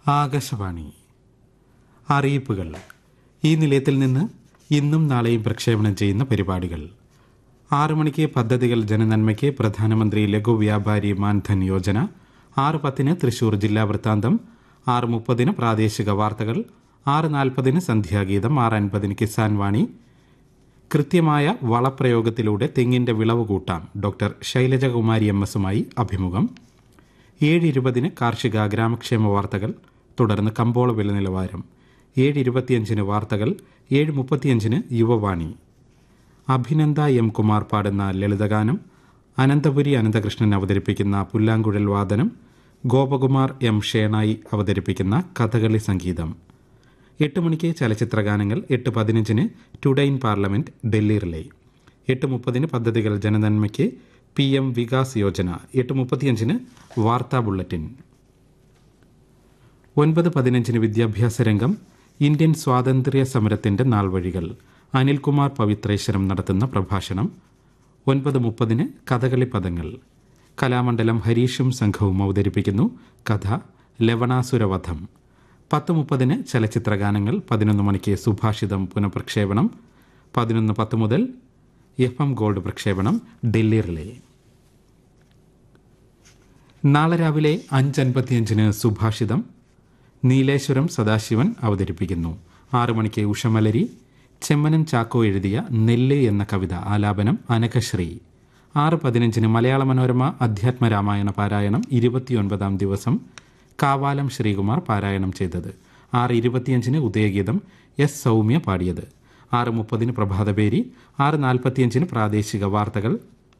ആകാശവാണി അറിയിപ്പുകൾ ഈ നിലയത്തിൽ നിന്ന് ഇന്നും നാളെയും പ്രക്ഷേപണം ചെയ്യുന്ന പരിപാടികൾ ആറു മണിക്ക് പദ്ധതികൾ ജനനന്മയ്ക്ക് പ്രധാനമന്ത്രി ലഘു വ്യാപാരി മാൻധൻ യോജന ആറ് പത്തിന് തൃശൂർ ജില്ലാ വൃത്താന്തം ആറ് മുപ്പതിന് പ്രാദേശിക വാർത്തകൾ ആറ് നാൽപ്പതിന് സന്ധ്യാഗീതം ആറ് അൻപതിന് കിസാൻ വാണി കൃത്യമായ വളപ്രയോഗത്തിലൂടെ തെങ്ങിന്റെ വിളവ് കൂട്ടാം ഡോക്ടർ ശൈലജകുമാരി എം എസുമായി അഭിമുഖം ഏഴ് ഇരുപതിന് കാർഷിക ഗ്രാമക്ഷേമ വാർത്തകൾ തുടർന്ന് കമ്പോള വില നിലവാരം ഏഴ് ഇരുപത്തിയഞ്ചിന് വാർത്തകൾ ഏഴ് മുപ്പത്തിയഞ്ചിന് യുവവാണി അഭിനന്ദ എം കുമാർ പാടുന്ന ലളിതഗാനം അനന്തപുരി അനന്തകൃഷ്ണൻ അവതരിപ്പിക്കുന്ന പുല്ലാങ്കുഴൽ വാദനം ഗോപകുമാർ എം ഷേണായി അവതരിപ്പിക്കുന്ന കഥകളി സംഗീതം എട്ട് മണിക്ക് ചലച്ചിത്രഗാനങ്ങൾ എട്ട് പതിനഞ്ചിന് today in parliament Delhi relay എട്ട് മുപ്പതിന് പദ്ധതികൾ ജനനന്മയ്ക്ക് പി എം വികാസ് യോജന എട്ട് മുപ്പത്തിയഞ്ചിന് വാർത്താ ബുള്ളറ്റിൻ ഒൻപത് പതിനഞ്ചിന് വിദ്യാഭ്യാസ രംഗം ഇന്ത്യൻ സ്വാതന്ത്ര്യ സമരത്തിന്റെ നാൾവഴികൾ അനിൽകുമാർ പവിത്രേശ്വരം നടത്തുന്ന പ്രഭാഷണം ഒൻപത് മുപ്പതിന് കഥകളി പദങ്ങൾ കലാമണ്ഡലം ഹരീഷും സംഘവും അവതരിപ്പിക്കുന്നു കഥ ലവണാസുരവധം പത്ത് മുപ്പതിന് ചലച്ചിത്രഗാനങ്ങൾ പതിനൊന്ന് മണിക്ക് സുഭാഷിതം പുനഃപ്രക്ഷേപണം പതിനൊന്ന് പത്ത് മുതൽ എഫ് എം ഗോൾഡ് പ്രക്ഷേപണം ഡൽഹി റിലേ നാളെ രാവിലെ അഞ്ചൻപത്തിയഞ്ചിന് സുഭാഷിതം നീലേശ്വരം സദാശിവൻ അവതരിപ്പിക്കുന്നു ആറു മണിക്ക് ഉഷമലരി ചെമ്മനം ചാക്കോ എഴുതിയ നെല്ല് എന്ന കവിത ആലാപനം അനഘശ്രീ ആറ് പതിനഞ്ചിന് മലയാള മനോരമ അധ്യാത്മ രാമായണ പാരായണം ഇരുപത്തിയൊൻപതാം ദിവസം കാവാലം ശ്രീകുമാർ പാരായണം ചെയ്തത് ആറ് ഇരുപത്തിയഞ്ചിന് ഉദയഗീതം എസ് സൗമ്യ പാടിയത് ആറ് മുപ്പതിന് പ്രഭാതപേരി ആറ് നാൽപ്പത്തിയഞ്ചിന് പ്രാദേശിക വാർത്തകൾ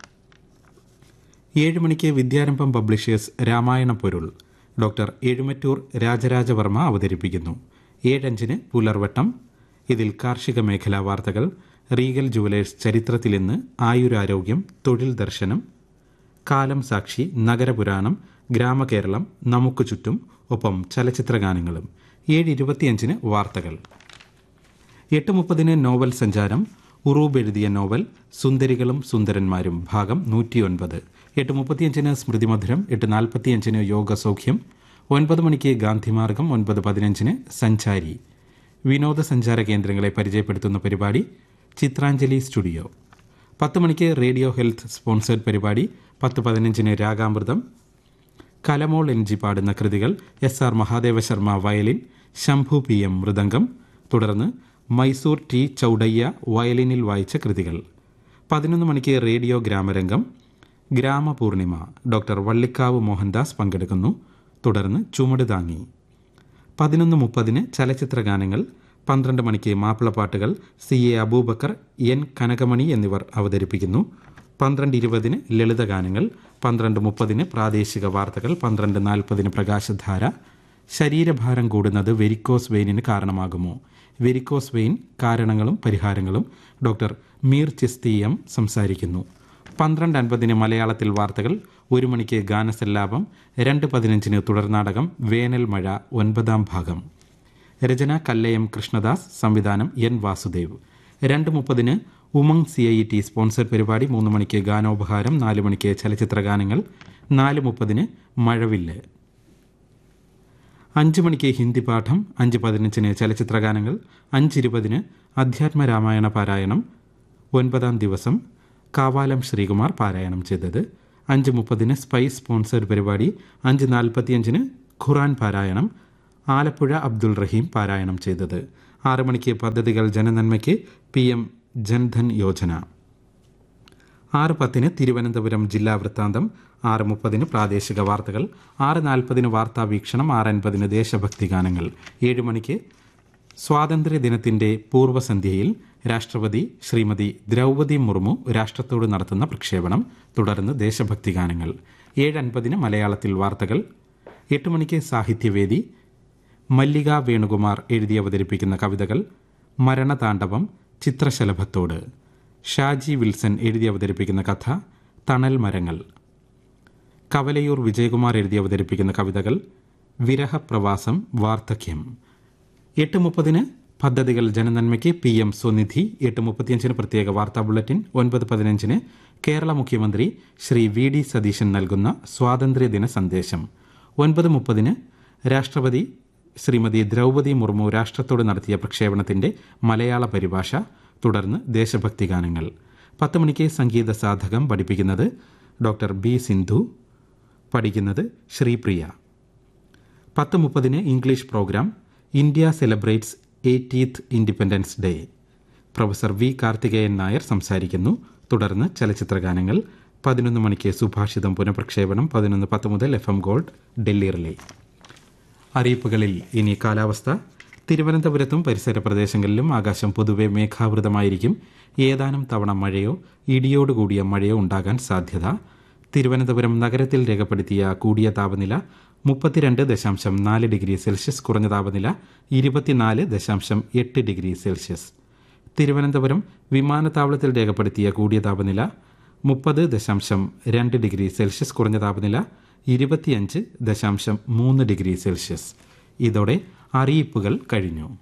ഏഴ് മണിക്ക് വിദ്യാരംഭം പബ്ലിഷേഴ്സ് രാമായണ പൊരുൾ ഡോക്ടർ എഴുമറ്റൂർ രാജരാജവർമ്മ അവതരിപ്പിക്കുന്നു ഏഴഞ്ചിന് പുലർവട്ടം ഇതിൽ കാർഷിക മേഖലാ വാർത്തകൾ റീഗൽ ജുവലേഴ്സ് ചരിത്രത്തിൽ ഇന്ന് ആയുരാരോഗ്യം തൊഴിൽ ദർശനം കാലം സാക്ഷി നഗരപുരാണം ഗ്രാമകേരളം നമുക്ക് ചുറ്റും ഒപ്പം ചലച്ചിത്രഗാനങ്ങളും ഏഴ് ഇരുപത്തിയഞ്ചിന് വാർത്തകൾ എട്ട് മുപ്പതിന് നോവൽ സഞ്ചാരം ഉറൂബ് എഴുതിയ നോവൽ സുന്ദരികളും സുന്ദരന്മാരും ഭാഗം നൂറ്റിയൊൻപത് എട്ട് മുപ്പത്തിയഞ്ചിന് സ്മൃതിമധുരം എട്ട് നാൽപ്പത്തിയഞ്ചിന് യോഗസൗഖ്യം ഒൻപത് മണിക്ക് ഗാന്ധിമാർഗം ഒൻപത് പതിനഞ്ചിന് സഞ്ചാരി വിനോദസഞ്ചാര കേന്ദ്രങ്ങളെ പരിചയപ്പെടുത്തുന്ന പരിപാടി ചിത്രാഞ്ജലി സ്റ്റുഡിയോ പത്ത് മണിക്ക് റേഡിയോ ഹെൽത്ത് സ്പോൺസേഡ് പരിപാടി പത്ത് പതിനഞ്ചിന് രാഗാമൃതം കലമോൾ എൻ ജി പാടുന്ന കൃതികൾ എസ് ആർ മഹാദേവ ശർമ്മ വയലിൻ ശംഭു പി എം മൃദംഗം തുടർന്ന് മൈസൂർ ടി ചൌഡയ്യ വയലിനിൽ വായിച്ച കൃതികൾ പതിനൊന്ന് മണിക്ക് റേഡിയോ ഗ്രാമരംഗം ഗ്രാമപൂർണിമ ഡോക്ടർ വള്ളിക്കാവ് മോഹൻദാസ് പങ്കെടുക്കുന്നു തുടർന്ന് ചുമട് താങ്ങി പതിനൊന്ന് മുപ്പതിന് ചലച്ചിത്ര ഗാനങ്ങൾ പന്ത്രണ്ട് മണിക്ക് മാപ്പിളപ്പാട്ടുകൾ സി എ അബൂബക്കർ എൻ കനകമണി എന്നിവർ അവതരിപ്പിക്കുന്നു പന്ത്രണ്ട് ഇരുപതിന് ലളിതഗാനങ്ങൾ പന്ത്രണ്ട് മുപ്പതിന് പ്രാദേശിക വാർത്തകൾ പന്ത്രണ്ട് നാൽപ്പതിന് പ്രകാശധാര ശരീരഭാരം കൂടുന്നത് വെരിക്കോസ് വെയിനിന് കാരണമാകുമോ വെരിക്കോസ് വെയിൻ കാരണങ്ങളും പരിഹാരങ്ങളും ഡോക്ടർ മീർ ചിസ്തി എം സംസാരിക്കുന്നു പന്ത്രണ്ട് അൻപതിന് മലയാളത്തിൽ വാർത്തകൾ ഒരു മണിക്ക് ഗാനസല്ലാപം രണ്ട് പതിനഞ്ചിന് തുടർനാടകം വേനൽ മഴ ഒൻപതാം ഭാഗം രചന കല്ലയം കൃഷ്ണദാസ് സംവിധാനം എൻ വാസുദേവ് രണ്ട് മുപ്പതിന് Umang C I T sponsor പരിപാടി മൂന്ന് മണിക്ക് ഗാനോപഹാരം നാല് മണിക്ക് ചലച്ചിത്ര ഗാനങ്ങൾ നാല് മുപ്പതിന് മഴവില്ല് അഞ്ച് മണിക്ക് ഹിന്ദി പാഠം അഞ്ച് പതിനഞ്ചിന് ചലച്ചിത്ര ഗാനങ്ങൾ അഞ്ചിരുപതിന് അധ്യാത്മ രാമായണ പാരായണം ഒൻപതാം ദിവസം കാവാലം ശ്രീകുമാർ പാരായണം ചെയ്തത് അഞ്ച് മുപ്പതിന് സ്പൈസ് സ്പോൺസർഡ് പരിപാടി അഞ്ച് നാൽപ്പത്തിയഞ്ചിന് ഖുറാൻ പാരായണം ആലപ്പുഴ അബ്ദുൾ റഹീം പാരായണം ചെയ്തത് ആറ് മണിക്ക് പദ്ധതികൾ ജനനന്മയ്ക്ക് പി എം ജൻധൻ യോജന ആറ് പത്തിന് തിരുവനന്തപുരം ജില്ലാ വൃത്താന്തം ആറ് മുപ്പതിന് പ്രാദേശിക വാർത്തകൾ ആറ് നാൽപ്പതിന് വാർത്താ വീക്ഷണം ആറ് അൻപതിന് ദേശഭക്തി ഗാനങ്ങൾ ഏഴ് മണിക്ക് സ്വാതന്ത്ര്യദിനത്തിന്റെ പൂർവ്വസന്ധ്യയിൽ രാഷ്ട്രപതി ശ്രീമതി ദ്രൗപതി മുർമു രാഷ്ട്രത്തോട് നടത്തുന്ന പ്രക്ഷേപണം തുടർന്ന് ദേശഭക്തി ഗാനങ്ങൾ ഏഴ് അൻപതിന് മലയാളത്തിൽ വാർത്തകൾ എട്ട് മണിക്ക് സാഹിത്യവേദി മല്ലിക വേണുകുമാർ എഴുതി അവതരിപ്പിക്കുന്ന കവിതകൾ മരണതാണ്ഡവം ചിത്രശലഭത്തോട് ഷാജി വിൽസൺ എഴുതി അവതരിപ്പിക്കുന്ന കഥ തണൽ മരങ്ങൾ കവലയൂർ വിജയകുമാർ എഴുതി അവതരിപ്പിക്കുന്ന കവിതകൾ വിരഹപ്രവാസം വാർദ്ധക്യം എട്ട് മുപ്പതിന് പദ്ധതികൾ ജനനന്മയ്ക്ക് പി എം സ്വനിധി എട്ട് മുപ്പത്തിയഞ്ചിന് പ്രത്യേക വാർത്താ ബുള്ളറ്റിൻ ഒൻപത് പതിനഞ്ചിന് കേരള മുഖ്യമന്ത്രി ശ്രീ വി ഡി സതീശൻ നൽകുന്ന സ്വാതന്ത്ര്യദിന സന്ദേശം ഒൻപത് മുപ്പതിന് രാഷ്ട്രപതി ശ്രീമതി ദ്രൗപദി മുർമു രാഷ്ട്രത്തോട് നടത്തിയ പ്രക്ഷേപണത്തിന്റെ മലയാള പരിഭാഷ തുടർന്ന് ദേശഭക്തി ഗാനങ്ങൾ പത്ത് മണിക്ക് സംഗീത സാധകം പഠിപ്പിക്കുന്നത് ഡോക്ടർ ബി സിന്ധു പഠിക്കുന്നത് ശ്രീപ്രിയ പത്ത് മുപ്പതിന് English programme India celebrates eightieth independence day professor V Karthikeyan Nair സംസാരിക്കുന്നു തുടർന്ന് ചലച്ചിത്രഗാനങ്ങൾ പതിനൊന്ന് മണിക്ക് സുഭാഷിതം പുനഃപ്രക്ഷേപണം പതിനൊന്ന് പത്ത് മുതൽ F M gold Delhi relay അറിയിപ്പുകളിൽ ഇനി കാലാവസ്ഥ തിരുവനന്തപുരത്തും പരിസര പ്രദേശങ്ങളിലും ആകാശം പൊതുവെ മേഘാവൃതമായിരിക്കും ഏതാനും തവണ മഴയോ ഇടിയോടുകൂടിയ മഴയോ ഉണ്ടാകാൻ സാധ്യത തിരുവനന്തപുരം നഗരത്തിൽ രേഖപ്പെടുത്തിയ കൂടിയ താപനില മുപ്പത്തിരണ്ട് ദശാംശം നാല് ഡിഗ്രി സെൽഷ്യസ് കുറഞ്ഞ താപനില ഇരുപത്തിനാല് ദശാംശം എട്ട് ഡിഗ്രി സെൽഷ്യസ് തിരുവനന്തപുരം വിമാനത്താവളത്തിൽ രേഖപ്പെടുത്തിയ കൂടിയ താപനില മുപ്പത് ദശാംശം രണ്ട് ഡിഗ്രി സെൽഷ്യസ് കുറഞ്ഞ താപനില ഇരുപത്തിയഞ്ച് ദശാംശം മൂന്ന് ഡിഗ്രി സെൽഷ്യസ് ഇതോടെ അറിയിപ്പുകൾ കഴിഞ്ഞു